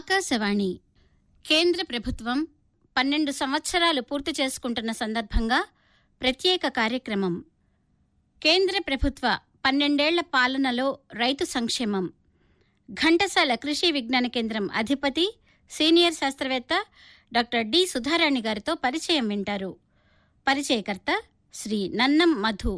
ఆకాశవాణి కేంద్ర ప్రభుత్వం పన్నెండు సంవత్సరాలు పూర్తి చేసుకుంటున్న సందర్భంగా ప్రత్యేక కార్యక్రమం కేంద్ర ప్రభుత్వ పన్నెండేళ్ల పాలనలో రైతు సంక్షేమం ఘంటసాల కృషి విజ్ఞాన కేంద్రం అధిపతి సీనియర్ శాస్త్రవేత్త డాక్టర్ డి సుధారాణి గారితో పరిచయం వింటారు పరిచయకర్త శ్రీ నన్నం మధు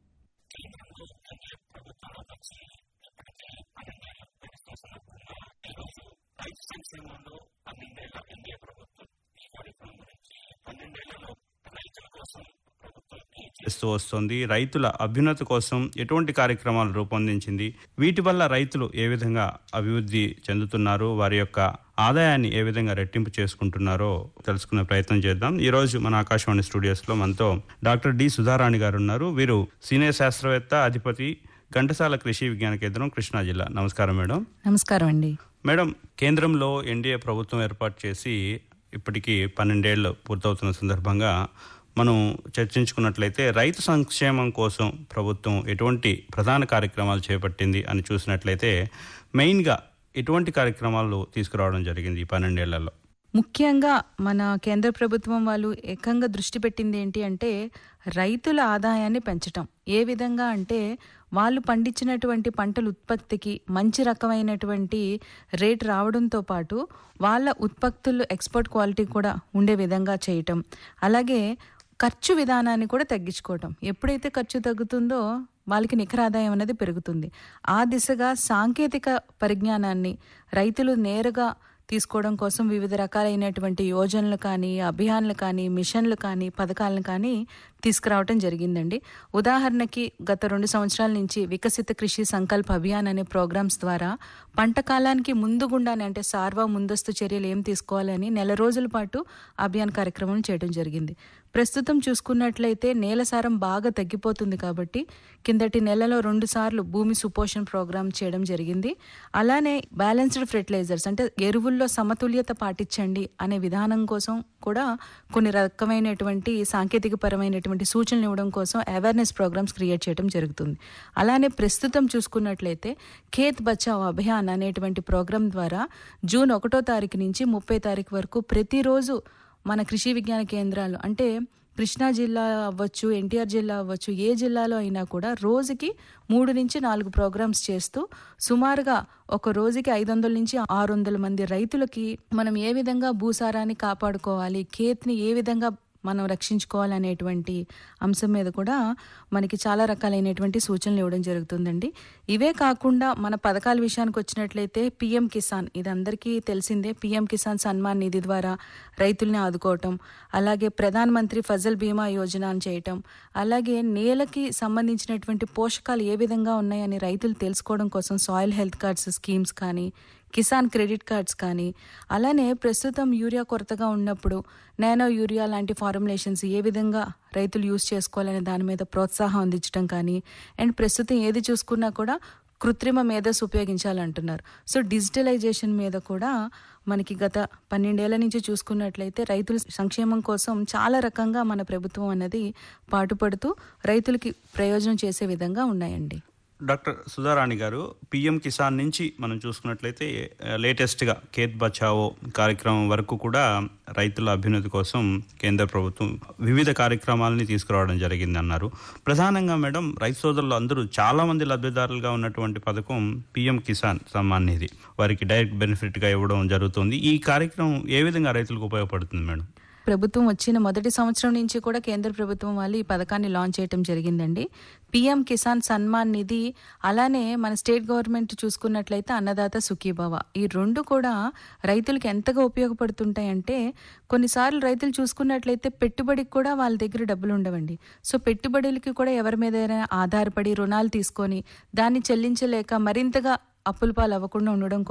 చేస్తూ వస్తుంది రైతుల అభ్యున్నతి కోసం ఎటువంటి కార్యక్రమాలు రూపొందించింది వీటి వల్ల రైతులు ఏ విధంగా అభివృద్ధి చెందుతున్నారు వారి యొక్క ఆదాయాన్ని ఏ విధంగా రెట్టింపు చేసుకుంటున్నారో తెలుసుకునే ప్రయత్నం చేద్దాం ఈ రోజు మన ఆకాశవాణి స్టూడియోస్ లో మనతో డాక్టర్ డి సుధారాణి గారు ఉన్నారు వీరు సీనియర్ శాస్త్రవేత్త అధిపతి ఘంటసాల కృషి విజ్ఞాన కేంద్రం కృష్ణా జిల్లా నమస్కారం మేడం నమస్కారం అండి మేడం కేంద్రంలో ఎన్డీఏ ప్రభుత్వం ఏర్పాటు చేసి ఇప్పటికీ పన్నెండేళ్లు పూర్తవుతున్న సందర్భంగా మనం చర్చించుకున్నట్లయితే రైతు సంక్షేమం కోసం ప్రభుత్వం ఎటువంటి ప్రధాన కార్యక్రమాలు చేపట్టింది అని చూసినట్లయితే మెయిన్గా ఎటువంటి కార్యక్రమాలు తీసుకురావడం జరిగింది ఈ పన్నెండేళ్లలో ముఖ్యంగా మన కేంద్ర ప్రభుత్వం వాళ్ళు ఏకంగా దృష్టి పెట్టింది ఏంటి అంటే రైతుల ఆదాయాన్ని పెంచటం ఏ విధంగా అంటే వాళ్ళు పండించినటువంటి పంటల ఉత్పత్తికి మంచి రకమైనటువంటి రేట్ రావడంతో పాటు వాళ్ళ ఉత్పత్తులు ఎక్స్పోర్ట్ క్వాలిటీ కూడా ఉండే విధంగా చేయటం అలాగే ఖర్చు విధానాన్ని కూడా తగ్గించుకోవటం ఎప్పుడైతే ఖర్చు తగ్గుతుందో వాళ్ళకి నికర ఆదాయం అనేది పెరుగుతుంది ఆ దిశగా సాంకేతిక పరిజ్ఞానాన్ని రైతులు నేరుగా తీసుకోవడం కోసం వివిధ రకాలైనటువంటి యోజనలు కానీ అభియాన్లు కానీ మిషన్లు కానీ పథకాలను కానీ తీసుకురావటం జరిగిందండి ఉదాహరణకి గత రెండు సంవత్సరాల నుంచి వికసిత కృషి సంకల్ప అభియాన్ అనే ప్రోగ్రామ్స్ ద్వారా పంట కాలానికి ముందు గుండానే అంటే సార్వ ముందస్తు చర్యలు ఏం తీసుకోవాలని నెల రోజుల పాటు అభియాన్ కార్యక్రమం చేయడం జరిగింది ప్రస్తుతం చూసుకున్నట్లయితే నేల సారం బాగా తగ్గిపోతుంది కాబట్టి కిందటి నెలలో రెండు సార్లు భూమి సుపోషణ ప్రోగ్రామ్ చేయడం జరిగింది అలానే బ్యాలెన్స్డ్ ఫెర్టిలైజర్స్ అంటే ఎరువుల్లో సమతుల్యత పాటించండి అనే విధానం కోసం కూడా కొన్ని రకమైనటువంటి సాంకేతిక పరమైనటువంటి సూచనలు ఇవ్వడం కోసం అవేర్నెస్ ప్రోగ్రామ్స్ క్రియేట్ చేయడం జరుగుతుంది అలానే ప్రస్తుతం చూసుకున్నట్లయితే ఖేత్ బచావ్ అభియాన్ అనేటువంటి ప్రోగ్రాం ద్వారా జూన్ ఒకటో తారీఖు నుంచి ముప్పై తారీఖు వరకు ప్రతిరోజు మన కృషి విజ్ఞాన కేంద్రాలు అంటే కృష్ణా జిల్లా అవ్వచ్చు ఎన్టీఆర్ జిల్లా అవ్వచ్చు ఏ జిల్లాలో అయినా కూడా రోజుకి మూడు నుంచి నాలుగు ప్రోగ్రామ్స్ చేస్తూ సుమారుగా ఒక రోజుకి ఐదు వందల నుంచి ఆరు వందల మంది రైతులకి మనం ఏ విధంగా భూసారాన్ని కాపాడుకోవాలి ఖేత్ని ఏ విధంగా మనం రక్షించుకోవాలనేటువంటి అంశం మీద కూడా మనకి చాలా రకాలైనటువంటి సూచనలు ఇవ్వడం జరుగుతుందండి ఇవే కాకుండా మన పథకాల విషయానికి వచ్చినట్లయితే పిఎం కిసాన్ ఇది అందరికీ తెలిసిందే పిఎం కిసాన్ సన్మాన్ నిధి ద్వారా రైతుల్ని ఆదుకోవటం అలాగే ప్రధాన మంత్రి ఫజల్ బీమా యోజన అని చేయటం అలాగే నేలకి సంబంధించినటువంటి పోషకాలు ఏ విధంగా ఉన్నాయని రైతులు తెలుసుకోవడం కోసం సాయిల్ హెల్త్ కార్డ్స్ స్కీమ్స్ కానీ కిసాన్ క్రెడిట్ కార్డ్స్ కానీ అలానే ప్రస్తుతం యూరియా కొరతగా ఉన్నప్పుడు నానో యూరియా లాంటి ఫార్ములేషన్స్ ఏ విధంగా రైతులు యూజ్ చేసుకోవాలనే దాని మీద ప్రోత్సాహం అందించడం కానీ అండ్ ప్రస్తుతం ఏది చూసుకున్నా కూడా కృత్రిమ మేధస్సు ఉపయోగించాలంటున్నారు సో డిజిటలైజేషన్ మీద కూడా మనకి గత పన్నెండేళ్ల నుంచి చూసుకున్నట్లయితే రైతుల సంక్షేమం కోసం చాలా రకంగా మన ప్రభుత్వం అన్నది పాటుపడుతూ రైతులకి ప్రయోజనం చేసే విధంగా ఉన్నాయండి డాక్టర్ సుధారాణి గారు పిఎం కిసాన్ నుంచి మనం చూసుకున్నట్లయితే లేటెస్ట్గా ఖేత్ బచావో కార్యక్రమం వరకు కూడా రైతుల అభ్యున్నతి కోసం కేంద్ర ప్రభుత్వం వివిధ కార్యక్రమాలని తీసుకురావడం జరిగింది అన్నారు ప్రధానంగా మేడం రైతు సోదరులు అందరూ చాలా మంది లబ్ధిదారులుగా ఉన్నటువంటి పథకం పిఎం కిసాన్ సమ్మాన్ నిధి వారికి డైరెక్ట్ బెనిఫిట్గా ఇవ్వడం జరుగుతుంది ఈ కార్యక్రమం ఏ విధంగా రైతులకు ఉపయోగపడుతుంది మేడం ప్రభుత్వం వచ్చిన మొదటి సంవత్సరం నుంచి కూడా కేంద్ర ప్రభుత్వం వాళ్ళు ఈ పథకాన్ని లాంచ్ చేయడం జరిగిందండి పిఎం కిసాన్ సన్మాన్ నిధి అలానే మన స్టేట్ గవర్నమెంట్ చూసుకున్నట్లయితే అన్నదాత సుఖీభవ ఈ రెండు కూడా రైతులకు ఎంతగా ఉపయోగపడుతుంటాయంటే కొన్నిసార్లు రైతులు చూసుకున్నట్లయితే పెట్టుబడికి కూడా వాళ్ళ దగ్గర డబ్బులు ఉండవండి సో పెట్టుబడులకి కూడా ఎవరి మీద ఆధారపడి రుణాలు తీసుకొని దాన్ని చెల్లించలేక మరింతగా అప్పుల పాలు అవ్వకుండా ఉండడం